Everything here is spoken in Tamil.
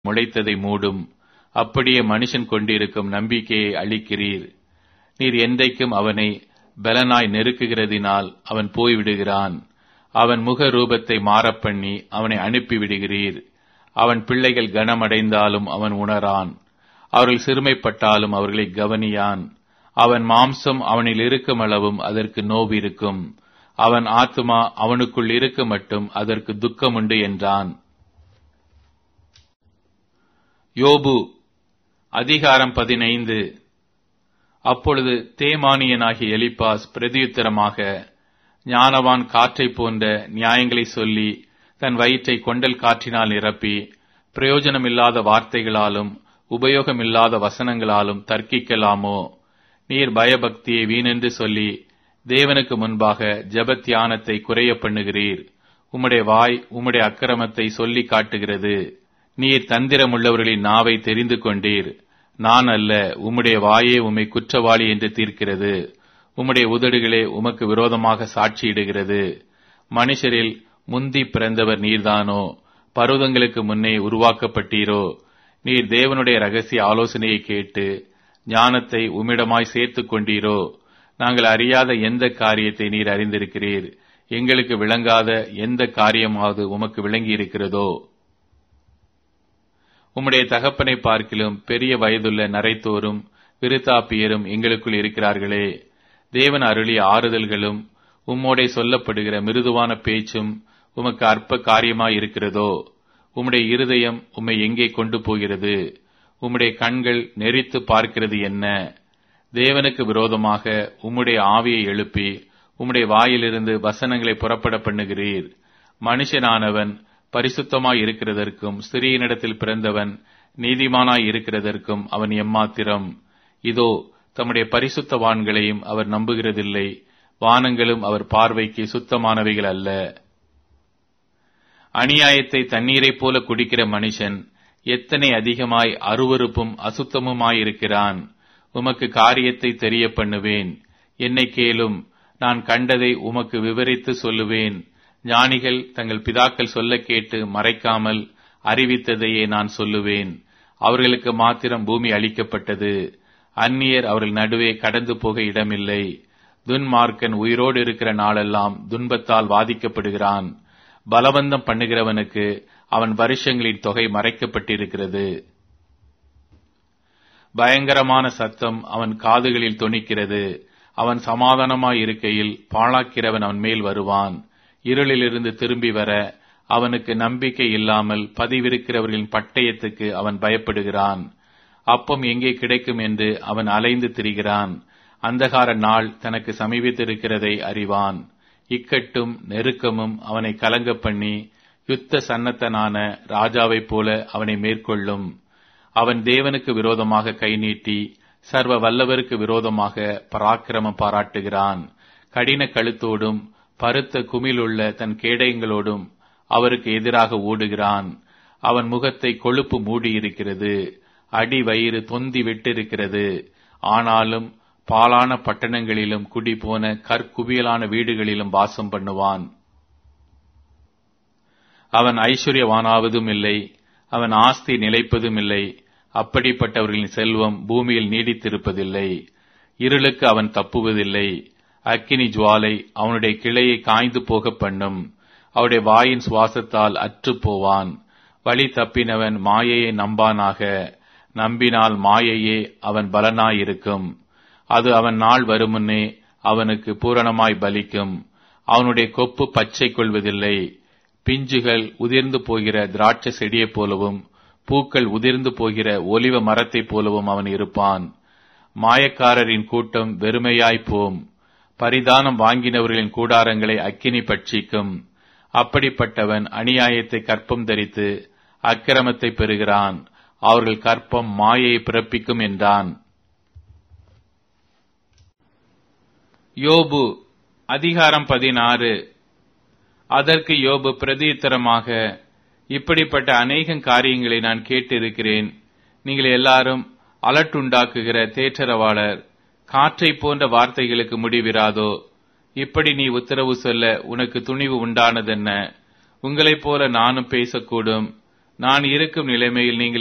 முளைத்ததை மூடும் அப்படியே மனுஷன் கொண்டிருக்கும் நம்பிக்கையை அளிக்கிறீர் நீர் என்றைக்கும் அவனை பலனாய் நெருக்குகிறதினால் அவன் போய்விடுகிறான் அவன் முக ரூபத்தை மாறப்பண்ணி அவனை அனுப்பிவிடுகிறீர் அவன் பிள்ளைகள் கனமடைந்தாலும் அவன் உணரான் அவர்கள் சிறுமைப்பட்டாலும் அவர்களை கவனியான் அவன் மாம்சம் அவனில் இருக்கும் அளவும் அதற்கு நோவு இருக்கும் அவன் ஆத்துமா அவனுக்குள் இருக்க மட்டும் அதற்கு துக்கமுண்டு என்றான் யோபு அதிகாரம் பதினைந்து அப்பொழுது தேமானியனாகிய எலிப்பாஸ் பிரதியுத்தரமாக ஞானவான் காற்றைப் போன்ற நியாயங்களை சொல்லி தன் வயிற்றை கொண்டல் காற்றினால் நிரப்பி பிரயோஜனமில்லாத வார்த்தைகளாலும் உபயோகமில்லாத வசனங்களாலும் தர்க்கிக்கலாமோ நீர் பயபக்தியை வீணென்று சொல்லி தேவனுக்கு முன்பாக ஜபத்தியானத்தை குறைய பண்ணுகிறீர் உம்முடைய வாய் உம்முடைய அக்கிரமத்தை சொல்லி காட்டுகிறது நீர் தந்திரமுள்ளவர்களின் நாவை தெரிந்து கொண்டீர் நான் அல்ல உம்முடைய வாயே உம்மை குற்றவாளி என்று தீர்க்கிறது உம்முடைய உதடுகளே உமக்கு விரோதமாக சாட்சியிடுகிறது மனுஷரில் முந்தி பிறந்தவர் நீர்தானோ பருவதங்களுக்கு முன்னே உருவாக்கப்பட்டீரோ நீர் தேவனுடைய ரகசிய ஆலோசனையை கேட்டு ஞானத்தை உம்மிடமாய் சேர்த்துக் கொண்டீரோ நாங்கள் அறியாத எந்த காரியத்தை நீர் அறிந்திருக்கிறீர் எங்களுக்கு விளங்காத எந்த காரியமாவது உமக்கு விளங்கி இருக்கிறதோ உம்முடைய தகப்பனை பார்க்கிலும் பெரிய வயதுள்ள நரைத்தோரும் விருத்தாப்பியரும் எங்களுக்குள் இருக்கிறார்களே தேவன் அருளிய ஆறுதல்களும் உம்மோடே சொல்லப்படுகிற மிருதுவான பேச்சும் உமக்கு அற்ப காரியமாய் இருக்கிறதோ உம்முடைய இருதயம் உம்மை எங்கே கொண்டு போகிறது உம்முடைய கண்கள் நெறித்து பார்க்கிறது என்ன தேவனுக்கு விரோதமாக உம்முடைய ஆவியை எழுப்பி உம்முடைய வாயிலிருந்து வசனங்களை புறப்பட பண்ணுகிறீர் மனுஷனானவன் பரிசுத்தமாய் இருக்கிறதற்கும் ஸ்திரீனிடத்தில் பிறந்தவன் நீதிமானாய் இருக்கிறதற்கும் அவன் எம்மாத்திரம் இதோ தம்முடைய பரிசுத்தவான்களையும் அவர் நம்புகிறதில்லை வானங்களும் அவர் பார்வைக்கு சுத்தமானவைகள் அல்ல அநியாயத்தை தண்ணீரைப் போல குடிக்கிற மனுஷன் எத்தனை அதிகமாய் அருவருப்பும் அசுத்தமுமாயிருக்கிறான் உமக்கு காரியத்தை தெரிய பண்ணுவேன் என்னை கேளும் நான் கண்டதை உமக்கு விவரித்து சொல்லுவேன் ஞானிகள் தங்கள் பிதாக்கள் சொல்ல கேட்டு மறைக்காமல் அறிவித்ததையே நான் சொல்லுவேன் அவர்களுக்கு மாத்திரம் பூமி அளிக்கப்பட்டது அந்நியர் அவர்கள் நடுவே கடந்து போக இடமில்லை துன்மார்க்கன் உயிரோடு இருக்கிற நாளெல்லாம் துன்பத்தால் வாதிக்கப்படுகிறான் பலவந்தம் பண்ணுகிறவனுக்கு அவன் வருஷங்களின் தொகை மறைக்கப்பட்டிருக்கிறது பயங்கரமான சத்தம் அவன் காதுகளில் தொனிக்கிறது அவன் சமாதானமாய் இருக்கையில் பாழாக்கிறவன் அவன் மேல் வருவான் இருளிலிருந்து திரும்பி வர அவனுக்கு நம்பிக்கை இல்லாமல் பதிவிருக்கிறவர்களின் பட்டயத்துக்கு அவன் பயப்படுகிறான் அப்பம் எங்கே கிடைக்கும் என்று அவன் அலைந்து திரிகிறான் அந்தகார நாள் தனக்கு சமீபித்திருக்கிறதை அறிவான் இக்கட்டும் நெருக்கமும் அவனை கலங்க பண்ணி யுத்த சன்னத்தனான ராஜாவைப் போல அவனை மேற்கொள்ளும் அவன் தேவனுக்கு விரோதமாக கை நீட்டி சர்வ வல்லவருக்கு விரோதமாக பராக்கிரமம் பாராட்டுகிறான் கடின கழுத்தோடும் பருத்த குமிழுள்ள தன் கேடயங்களோடும் அவருக்கு எதிராக ஓடுகிறான் அவன் முகத்தை கொழுப்பு மூடியிருக்கிறது அடி வயிறு தொந்தி விட்டிருக்கிறது ஆனாலும் பாலான பட்டணங்களிலும் குடி போன கற்குவியலான வீடுகளிலும் வாசம் பண்ணுவான் அவன் ஐஸ்வர்யவானாவதும் இல்லை அவன் ஆஸ்தி நிலைப்பதும் இல்லை அப்படிப்பட்டவர்களின் செல்வம் பூமியில் நீடித்திருப்பதில்லை இருளுக்கு அவன் தப்புவதில்லை அக்கினி ஜுவாலை அவனுடைய கிளையை காய்ந்து போக பண்ணும் அவருடைய வாயின் சுவாசத்தால் அற்று போவான் வழி தப்பினவன் மாயையை நம்பானாக நம்பினால் மாயையே அவன் பலனாயிருக்கும் அது அவன் நாள் வருமுன்னே அவனுக்கு பூரணமாய் பலிக்கும் அவனுடைய கொப்பு பச்சை கொள்வதில்லை பிஞ்சுகள் உதிர்ந்து போகிற திராட்சை செடியைப் போலவும் பூக்கள் உதிர்ந்து போகிற ஒலிவ மரத்தைப் போலவும் அவன் இருப்பான் மாயக்காரரின் கூட்டம் வெறுமையாய் போம் பரிதானம் வாங்கினவர்களின் கூடாரங்களை அக்கினி பட்சிக்கும் அப்படிப்பட்டவன் அநியாயத்தை கற்பம் தரித்து அக்கிரமத்தை பெறுகிறான் அவர்கள் கற்பம் மாயையை பிறப்பிக்கும் என்றான் யோபு அதிகாரம் பதினாறு அதற்கு யோபு பிரதியுத்தரமாக இப்படிப்பட்ட அநேகம் காரியங்களை நான் கேட்டிருக்கிறேன் நீங்கள் எல்லாரும் அலட்டுண்டாக்குகிற தேற்றரவாளர் காற்றைப் போன்ற வார்த்தைகளுக்கு முடிவிராதோ இப்படி நீ உத்தரவு சொல்ல உனக்கு துணிவு உண்டானதென்ன உங்களைப் போல நானும் பேசக்கூடும் நான் இருக்கும் நிலைமையில் நீங்கள்